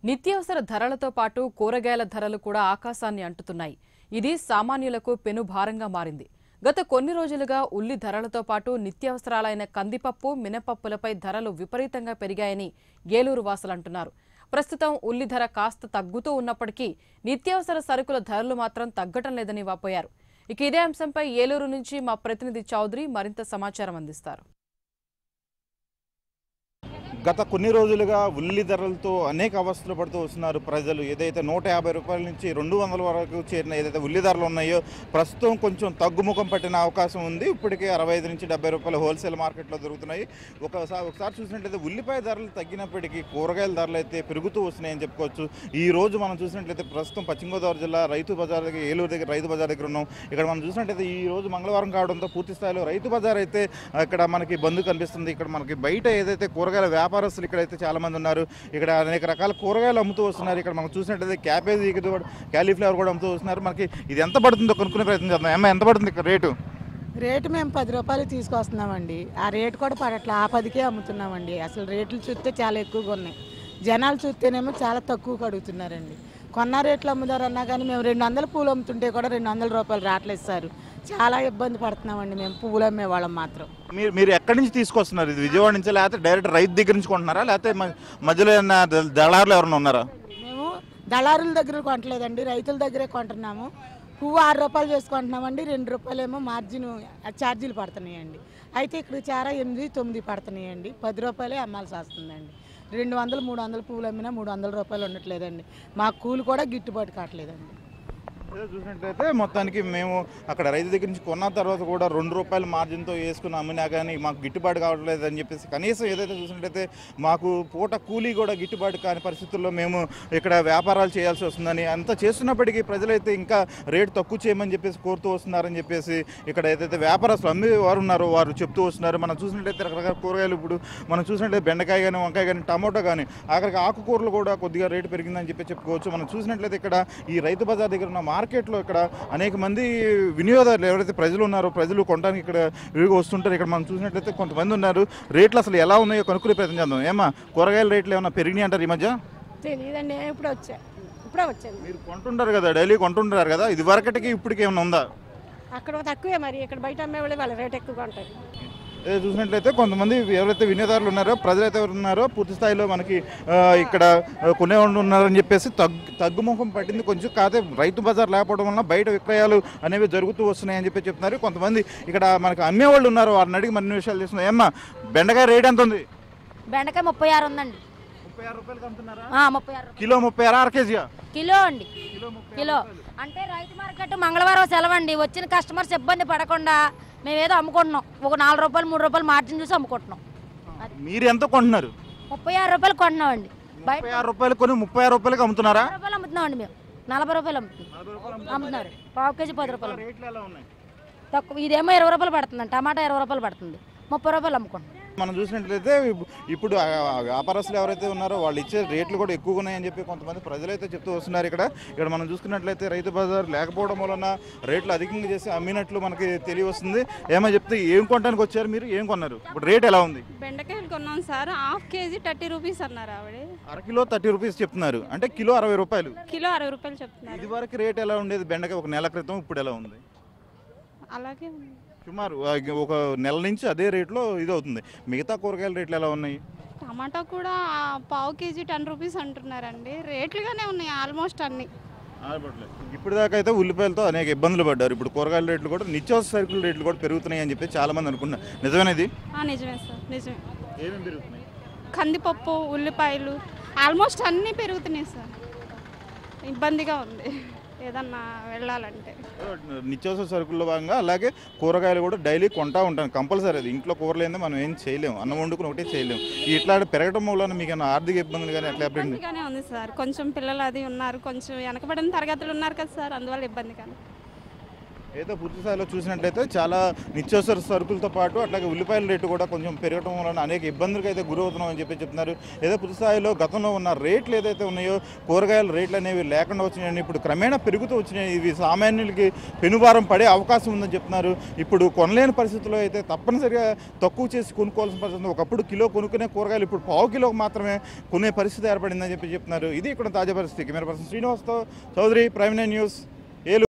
నిత్యావసర ధరలతో పాటు కూరగాయల ధరలు కూడా ఆకాశాన్ని అంటుతున్నాయి ఇది సామాన్యులకు పెను భారంగా మారింది గత కొన్ని రోజులుగా ఉల్లి ధరలతో పాటు నిత్యావసరాలైన కందిపప్పు మినపప్పులపై ధరలు విపరీతంగా పెరిగాయని ఏలూరు వాసులు అంటున్నారు ప్రస్తుతం ఉల్లి ధర కాస్త తగ్గుతూ ఉన్నప్పటికీ నిత్యావసర సరుకుల ధరలు మాత్రం తగ్గటం లేదని వాపోయారు ఇక ఇదే అంశంపై ఏలూరు నుంచి మా ప్రతినిధి చౌదరి మరింత సమాచారం అందిస్తారు గత కొన్ని రోజులుగా ఉల్లి ధరలతో అనేక అవస్థలు పడుతూ వస్తున్నారు ప్రజలు ఏదైతే నూట యాభై రూపాయల నుంచి రెండు వందల వరకు చేరిన ఏదైతే ఉల్లి ధరలు ఉన్నాయో ప్రస్తుతం కొంచెం తగ్గుముఖం పట్టిన అవకాశం ఉంది ఇప్పటికే అరవై ఐదు నుంచి డెబ్బై రూపాయలు హోల్సేల్ మార్కెట్లో దొరుకుతున్నాయి ఒకసారి ఒకసారి చూసినట్లయితే ఉల్లిపాయ ధరలు తగ్గినప్పటికీ కూరగాయల ధరలు అయితే పెరుగుతూ వస్తున్నాయని చెప్పుకోవచ్చు ఈ రోజు మనం చూసినట్లయితే ప్రస్తుతం పశ్చిమ గోదావరి జిల్లా రైతు బజార్ దగ్గర ఏలూరు దగ్గర రైతు బజార్ దగ్గర ఉన్నాం ఇక్కడ మనం చూసినట్లయితే ఈ రోజు మంగళవారం కావడంతో పూర్తి స్థాయిలో రైతు బజార్ అయితే ఇక్కడ మనకి బంద్ కనిపిస్తుంది ఇక్కడ మనకి బయట ఏదైతే కూరగాయల వ్యాపారస్తులు ఇక్కడైతే చాలా మంది ఉన్నారు ఇక్కడ అనేక రకాల కూరగాయలు అమ్ముతూ వస్తున్నారు ఇక్కడ మనం చూసినట్లయితే క్యాబేజీ క్యాలీఫ్లవర్ కూడా అమ్ముతూ వస్తున్నారు మనకి ఇది ఎంత పడుతుందో కొనుక్కునే ప్రయత్నం చేద్దాం ఏమ్మా ఎంత పడుతుంది ఇక్కడ రేటు రేటు మేము పది రూపాయలు తీసుకొస్తున్నామండి ఆ రేటు కూడా పడట్లా ఆ పదికే అమ్ముతున్నామండి అసలు రేట్లు చూస్తే చాలా ఎక్కువగా ఉన్నాయి జనాలు చూస్తేనేమో చాలా తక్కువగా అడుగుతున్నారండి కొన్న రేట్లు అమ్ముదారన్నా కానీ మేము రెండు వందల పూలు అమ్ముతుంటే కూడా రెండు వందల రూపాయలు రావట్లేదు సార్ చాలా ఇబ్బంది పడుతున్నామండి మేము పువ్వులు అమ్మే వాళ్ళం మాత్రం మీరు మీరు ఎక్కడి నుంచి తీసుకొస్తున్నారు ఇది విజయవాడ నుంచి లేకపోతే డైరెక్ట్ రైతు దగ్గర నుంచి కొంటున్నారా లేకపోతే మ- మధ్యలో ఏమన్నా ద- దళారులు ఎవరైనా ఉన్నారా మేము దళారుల దగ్గర కొంటలేదండి రైతుల దగ్గరే కొంటున్నాము పువ్వు ఆరు రూపాయలు చేసుకుంటున్నామండి రెండు రూపాయలు ఏమో మార్జిన్ ఛార్జీలు పడుతున్నాయండి అయితే ఇక్కడ చారా ఎనిమిది తొమ్మిది పడుతున్నాయండి పది రూపాయలే అమ్మాల్సి వస్తుందండి రెండు వందలు మూడు వందలు పువ్వులు అమ్మినా మూడు వందల రూపాయలు ఉండట్లేదండి మా కూలి కూడా గిట్టుబాటు కావట్లేదండి ఏదో చూసినట్లయితే మొత్తానికి మేము అక్కడ రైతు దగ్గర నుంచి కొన్న తర్వాత కూడా రెండు రూపాయల మార్జిన్తో వేసుకుని అమ్మినా కానీ మాకు గిట్టుబాటు కావట్లేదు అని చెప్పేసి కనీసం ఏదైతే చూసినట్లయితే మాకు పూట కూలీ కూడా గిట్టుబాటు కాని పరిస్థితుల్లో మేము ఇక్కడ వ్యాపారాలు చేయాల్సి వస్తుందని అంత చేస్తున్నప్పటికీ ప్రజలైతే ఇంకా రేటు తక్కువ చేయమని చెప్పేసి కోరుతూ వస్తున్నారని చెప్పేసి ఇక్కడ ఏదైతే వ్యాపారస్తులు అమ్మే వారు ఉన్నారో వారు చెప్తూ వస్తున్నారు మనం చూసినట్లయితే రకరకాల కూరగాయలు ఇప్పుడు మనం చూసినట్లయితే బెండకాయ కానీ వంకాయ కానీ టమాటో కానీ ఆఖరికి ఆకుకూరలు కూడా కొద్దిగా రేటు పెరిగిందని చెప్పి చెప్పుకోవచ్చు మనం చూసినట్లయితే ఇక్కడ ఈ రైతు బజార్ దగ్గర ఉన్న మార్కెట్లో ఇక్కడ అనేక మంది వినియోగదారులు ఎవరైతే ప్రజలు ఉన్నారో ప్రజలు కొనడానికి ఇక్కడ విరిగి వస్తుంటారు ఇక్కడ మనం చూసినట్లయితే కొంతమంది ఉన్నారు రేట్లు అసలు ఎలా ఉన్నాయో కనుక్కునే ప్రయత్నం చేద్దాం ఏమా కూరగాయల రేట్లు ఏమైనా పెరిగినాయి అంటారు ఈ మధ్య తెలియదండి నేను ఇప్పుడే వచ్చా ఇప్పుడే వచ్చాను మీరు కొంటుంటారు కదా డైలీ కొంటుంటారు కదా ఇది వరకటికి ఇప్పటికి ఏమైనా ఉందా అక్కడ తక్కువే మరి ఇక్కడ బయట అమ్మేవాళ్ళు వాళ్ళ రేట్ ఎక్కువగా ఉంటుంది ఏదో చూసినట్లయితే కొంతమంది ఎవరైతే వినియోగదారులు ఉన్నారో ప్రజలైతే ఎవరు ఉన్నారో పూర్తి స్థాయిలో మనకి ఆ, ఇక్కడ ఆ, కొనే వాళ్ళు ఉన్నారని చెప్పేసి తగ్గు తగ్గుముఖం పట్టింది కొంచెం కాదే రైతు బజార్ లేకపోవడం వల్ల బయట విక్రయాలు అనేవి జరుగుతూ వస్తున్నాయని చెప్పి చెప్తున్నారు కొంతమంది ఇక్కడ మనకి అమ్మేవాళ్ళు ఉన్నారు వారిని అడిగి మరిన్ని విషయాలు చేస్తున్నాం ఏమ్మా బెండకాయ రేట్ ఎంత ఉంది బెండకాయ ముప్పై ఆరు ఉందండి ముప్పై ఆరు రూపాయలకి అమ్ముతున్నారా ఆ, ముప్పై ఆరు రూపాయలు. కిలో ముప్పై ఆరు అర కేజీయా కిలో అండి కిలో అంటే రైతు మార్కెట్ మంగళవారం సెలవు అండి వచ్చిన కస్టమర్స్ ఇబ్బంది పడకుండా మేము ఏదో అమ్ముకుంటున్నాం ఒక నాలుగు రూపాయలు మూడు రూపాయలు మార్జిన్ చూసి అమ్ముకుంటున్నాం మీరు ఎంత కొంటున్నారు ముప్పై ఆరు రూపాయలు కొంటున్నాం అండి బయట ముప్పై ఆరు రూపాయలు కొని ముప్పై ఆరు రూపాయలకి అమ్ముతున్నారా నలభై రూపాయలు అమ్ముతున్నాం అండి మేము నలభై రూపాయలు అమ్ముతున్నాం అమ్ముతున్నారు పావు కేజీ పది రూపాయలు రేట్లు ఎలా ఉన్నాయి తక్కువ ఇదేమో ఇరవై రూపాయలు పడుతుంది టమాటా ఇరవై రూపాయలు పడుతుంది ముప్పై రూపాయలు అమ్ముకుంటున్నాం మనం చూసినట్లయితే ఇప్పు- ఇప్పుడు ఆ వ్యాపారస్తులు ఎవరైతే ఉన్నారో వాళ్ళు ఇచ్చే రేట్లు కూడా ఎక్కువగా ఉన్నాయని చెప్పి కొంతమంది ప్రజలైతే చెప్తూ వస్తున్నారు ఇక్కడ ఇక్కడ మనం చూసుకున్నట్లయితే రైతు బజార్ లేకపోవడం వలన రేట్లు అధికంగా చేసి అమ్మినట్లు మనకి తెలియవస్తుంది ఏమో చెప్తే ఏం కొనడానికి వచ్చారు మీరు ఏం కొన్నారు ఇప్పుడు రేట్ ఎలా ఉంది బెండకాయలు కొన్నాం sir half KG thirty rupees అన్నారు ఆవిడ అరకిలో థర్టీ రూపీస్ చెప్తున్నారు అంటే కిలో అరవై రూపాయలు కిలో అరవై రూపాయలు చెప్తున్నారు ఇది వరకు రేట్ ఎలా ఉండేది బెండకాయ ఒక నెల క్రితం ఇప్పుడు ఎలా ఉంది అలాగే ఉంది. సుమారు ఆ, ఒక నెల నుంచి అదే రేట్లో ఇది అవుతుంది మిగతా కూరగాయల రేట్లు ఎలా ఉన్నాయి టమాటా కూడా ఆ, పావు కేజీ టెన్ రూపీస్ అంటున్నారండి రేట్లుగానే ఉన్నాయి ఆల్మోస్ట్ అన్ని ఇప్పుడు దాకా అయితే ఉల్లిపాయలతో అనేక ఇబ్బందులు పడ్డారు ఇప్పుడు కూరగాయల రేట్లు కూడా నిత్యావసర సరుకుల రేట్లు కూడా పెరుగుతున్నాయి అని చెప్పి చాలా మంది అనుకున్నారు నిజమేనది ఆ, నిజమే సార్ నిజమే ఏమేమి పెరుగుతున్నాయి కందిపప్పు ఉల్లిపాయలు ఆల్మోస్ట్ అన్నీ పెరుగుతున్నాయి సార్ ఇబ్బందిగా ఉంది ఏదన్నా వెళ్ళాలంటే నిత్యావసర సరుకుల్లో భాగంగా అలాగే కూరగాయలు కూడా డైలీ కొంటా ఉంటాను కంపల్సరీ అది ఇంట్లో కూరలేందే మనం ఏం చేయలేము అన్నం వండుకుని ఒకటే చేయలేము ఈ ఇట్లా పెరగడం వలన మీకు ఏమైనా ఆర్థిక ఇబ్బందులు కానీ అట్లా ఎప్పుడైనా ఇబ్బందిగానే ఉంది సార్ కొంచెం పిల్లలు అది ఉన్నారు కొంచెం వెనకబడిన తరగతులు ఉన్నారు కదా సార్ అందువల్ల ఇబ్బంది కానీ ఏదో పూర్తి స్థాయిలో చూసినట్లయితే చాలా నిత్యావసర సరుకులతో పాటు అట్లాగే ఉల్లిపాయల రేటు కూడా కొంచెం పెరగడం వలన అనేక ఇబ్బందులకు అయితే గురవుతున్నాం అని చెప్పి చెప్తున్నారు ఏదో పూర్తి స్థాయిలో గతంలో ఉన్న రేట్లు ఏదైతే ఉన్నాయో కూరగాయల రేట్లు అనేవి లేకుండా వచ్చినాయని ఇప్పుడు క్రమేణా పెరుగుతూ వచ్చినాయి ఇవి సామాన్యులకి పెనుభారం పడే అవకాశం ఉందని చెప్తున్నారు ఇప్పుడు కొనలేని పరిస్థితుల్లో అయితే తప్పనిసరిగా తక్కువ చేసి కొనుక్కోవాల్సిన పరిస్థితి ఉంది. ఒకప్పుడు కిలో కొనుక్కునే కూరగాయలు ఇప్పుడు పావు కిలోకి మాత్రమే కొనే పరిస్థితి ఏర్పడిందని చెప్పి చెప్తున్నారు ఇది ఇక్కడ తాజా పరిస్థితి కెమెరా పర్సన్ శ్రీనివాస్తో చౌదరి ప్రైమ్ నైన్ న్యూస్